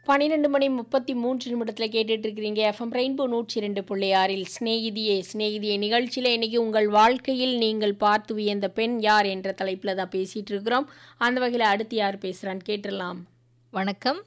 பன்னிரெண்டு மணி முப்பத்தி மூன்று நிமிடத்தில் கேட்டுட்டு இருக்கிறீங்க எஃப்எம் ரெயின்போ நூற்றி ரெண்டு புள்ளி ஆறில் ஸ்நேகிதியே ஸ்நேகிதியே நிகழ்ச்சியில் இன்னைக்கு உங்கள் வாழ்க்கையில் நீங்கள் பார்த்து வியந்த பெண் யார் என்ற தலைப்பில் தான் பேசிட்டு இருக்கிறோம் அந்த வகையில் அடுத்து யார் பேசுகிறான்னு கேட்டுடலாம் வணக்கம்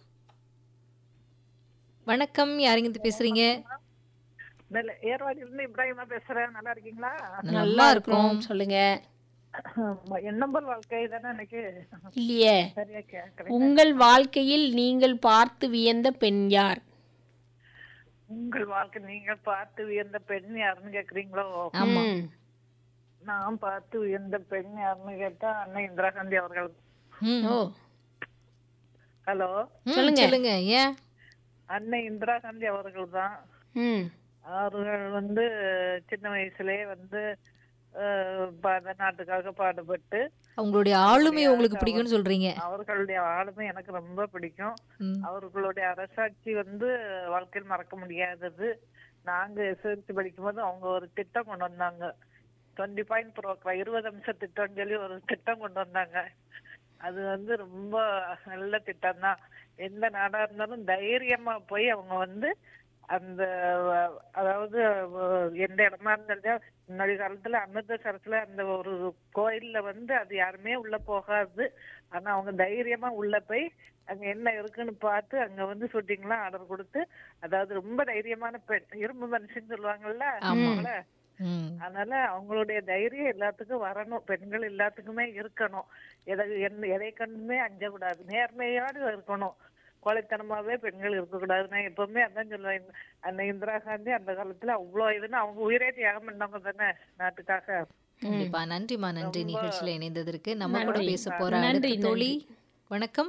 வணக்கம் யாருங்க இது பேசுறீங்க நல்ல ஏர்வாடியிலிருந்து இப்ராஹிமா பேசுறேன் நல்லா இருக்கீங்களா நல்லா இருக்கும் சொல்லுங்க என் நம்பர் வாழ்க்கை தானே எனக்கு இல்லையே சரியா கேட்கறேன் உங்கள் வாழ்க்கையில் நீங்கள் பார்த்து வியந்த பெண் யார் உங்கள் வாழ்க்கை நீங்க பார்த்து உயர்ந்த பெண் யாருன்னு கேக்குறீங்களோ ஆமா ம். நான் பார்த்து உயர்ந்த பெண் யாருன்னு கேட்டா அண்ணன் இந்திரா காந்தி அவர்கள் ம். ஓ ஹலோ ம், சொல்லுங்க. சொல்லுங்க ஏன் அண்ணன் இந்திரா காந்தி அவர்கள் தான் ம் அவர்கள் வந்து சின்ன வயசுலயே வந்து அஹ், பா- நாட்டுக்காக பாடுபட்டு அவங்களுடைய ஆளுமை உங்களுக்கு பிடிக்கும்னு சொல்றீங்க அவர்களுடைய ஆளுமை எனக்கு ரொம்ப பிடிக்கும் ம். அவர்களுடைய அரசாட்சி வந்து வாழ்க்கையில் மறக்க முடியாதது நாங்க எஸ்எல்சி படிக்கும்போது அவங்க ஒரு திட்டம் கொண்டு வந்தாங்க டுவெண்ட்டி பாயிண்ட் ப்ரோக்ரா இருபது அம்ச திட்டம்னு சொல்லி ஒரு திட்டம் கொண்டு வந்தாங்க அது வந்து ரொம்ப நல்ல திட்டம் தான் எந்த நாடா இருந்தாலும் தைரியமா போய் அவங்க வந்து அந்த அஹ், அதாவது அஹ், எந்த இடமா இருந்தாலும் முன்னாடி காலத்துல அமிர்தசரஸ்ல அந்த ஒரு கோயில்ல வந்து அது யாருமே உள்ள போகாது ஆனா அவங்க தைரியமா உள்ள போய் அங்க என்ன இருக்குன்னு பார்த்து அங்க வந்து ஷூட்டிங்லாம் ஆர்டர் கொடுத்து அதாவது ரொம்ப தைரியமான பெண் இரும்பு மனுஷன் சொல்லுவாங்கல்ல ஆமா. அவங்கள. ம். அதனால அவங்களுடைய தைரியம் எல்லாத்துக்கும் வரணும் பெண்கள் எல்லாத்துக்குமே இருக்கணும் எதை எந்த- எதை கண்டுமே அஞ்சக்கூடாது நேர்மையோடு இருக்கணும் கோழைத்தனமாவே பெண்கள் இருக்கக்கூடாது நான் எப்பவுமே அதான் சொல்லுவேன் அந்த இந்திரா காந்தி அந்த காலத்துல அவ்வளவு இதுன்னு அவங்க உயிரே தியாகம் பண்ணவங்க தானே நாட்டுக்காக கண்டிப்பா நன்றிமா நன்றி நிகழ்ச்சியில இணைந்ததற்கு நம்ம கூட நன்றி. பேச போற நன்றி, அடுத்த தோழி வணக்கம்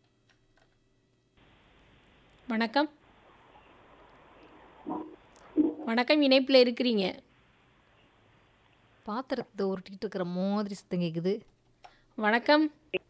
வணக்கம் வணக்கம் இணைப்பில் இருக்கிறீங்க பாத்திரத்தை உருட்டிட்டு இருக்கிற மாதிரி சத்தம் கேக்குது வணக்கம்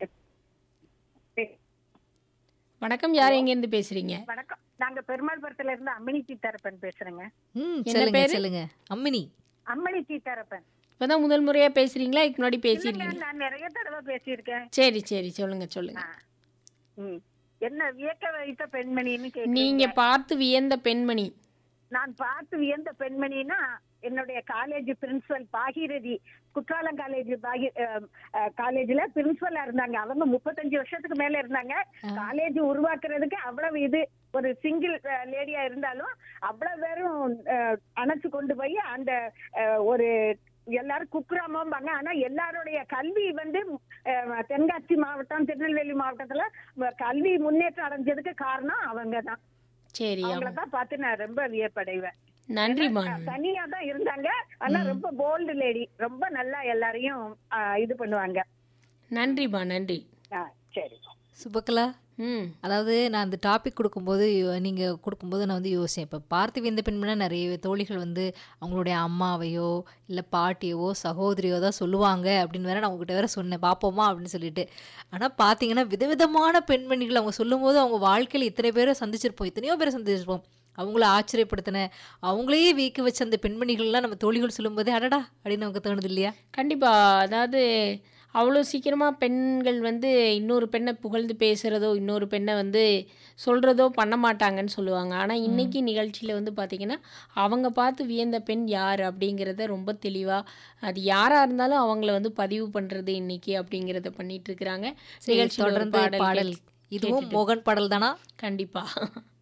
வணக்கம் யார் எங்கேருந்து பேசுறீங்க வணக்கம் நாங்க பெருமாள்புரத்துல இருந்து அம்மினி சீத்தாரப்பன் பேசுறேங்க ம் என்ன சொல்லுங்க பேரு? சொல்லுங்க அம்மினி அம்மணி சீத்தாரப்பன் இப்பதான் முதல் முறையா பேசுறீங்களா இதுக்கு முன்னாடி இல்லைங்க, பேசியிருக்கீங்க நான் நிறைய தடவை பேசியிருக்கேன் சரி சரி சொல்லுங்க சொல்லுங்க ஆ. ம். என்ன வியக்க வைத்த பெண்மணின்னு கேக்குறீங்க நீங்க பார்த்து வியந்த பெண்மணி நான் பார்த்து வியந்த பெண்மணினா என்னுடைய college principal Bhagirathi Kutralam college பாகி காலேஜ்ல பிரின்சிபலா இருந்தாங்க அவங்க முப்பத்தஞ்சு வருஷத்துக்கு மேல இருந்தாங்க காலேஜ் உருவாக்குறதுக்கு அவ்வளவு இது ஒரு சிங்கிள் லேடியா இருந்தாலும் அவ்வளவு பேரும் அஹ், அணைச்சு கொண்டு போய் அந்த அஹ், ஒரு எல்லாரும் குக்கிராமம்பாங்க ஆனா எல்லாருடைய கல்வி வந்து அஹ், தென்காசி மாவட்டம் திருநெல்வேலி மாவட்டத்துல வ- கல்வி முன்னேற்றம் அடைஞ்சதுக்கு காரணம் அவங்க தான் சரி அவங்கள ஆமா தான் பார்த்து நான் ரொம்ப வியப்படைவேன் நன்றிம்மா தனியா தான் இருந்தாங்க ஆனா ரொம்ப போல்டு லேடி ரொம்ப நல்லா எல்லாரையும் ஆ, இது பண்ணுவாங்க நன்றிம்மா நன்றி ஆ, சரி சுபக்கலா ம் அதாவது நான் அந்த டாபிக் கொடுக்கும்போது யோ- நீங்க கொடுக்கும்போது நான் வந்து யோசிச்சேன் இப்போ பார்த்து வியந்த பெண்மனா நிறைய தோழிகள் வந்து அவங்களுடைய அம்மாவையோ இல்லை பாட்டியவோ சகோதரியோ தான் சொல்லுவாங்க அப்படின்னு வேற நான் உங்ககிட்ட வேற சொன்னேன் பார்ப்போமா அப்படின்னு சொல்லிட்டு ஆனால் பார்த்தீங்கன்னா விதவிதமான பெண்மணிகள் அவங்க சொல்லும்போது அவங்க வாழ்க்கையில் இத்தனை பேரை சந்திச்சிருப்போம் எத்தனையோ பேரை சந்திச்சிருப்போம் அவங்கள ஆச்சரியப்படுத்தின அவங்களையே வீக்க வச்ச அந்த பெண்மணிகள்லாம் நம்ம தோழிகள் சொல்லும்போதே அடடா அப்படின்னு நமக்கு தோணுது இல்லையா கண்டிப்பா அதாவது அவ்வளோ சீக்கிரமா பெண்கள் வந்து இன்னொரு பெண்ணை புகழ்ந்து பேசுறதோ இன்னொரு பெண்ணை வந்து சொல்றதோ பண்ண மாட்டாங்கன்னு சொல்லுவாங்க ஆனா இன்னைக்கு நிகழ்ச்சியில வந்து பாத்தீங்கன்னா அவங்க பார்த்து வியந்த பெண் யார் அப்படிங்கிறத ரொம்ப தெளிவா அது யாரா இருந்தாலும் அவங்கள வந்து பதிவு பண்றது இன்னைக்கு அப்படிங்கிறத பண்ணிட்டு இருக்கிறாங்க சரி, நிகழ்ச்சியில ஒரு தொடர்ந்து பாடல் கேட்டு- இதுவும் கேட்டுட்டு- மோகன் பாடல் தானா கண்டிப்பா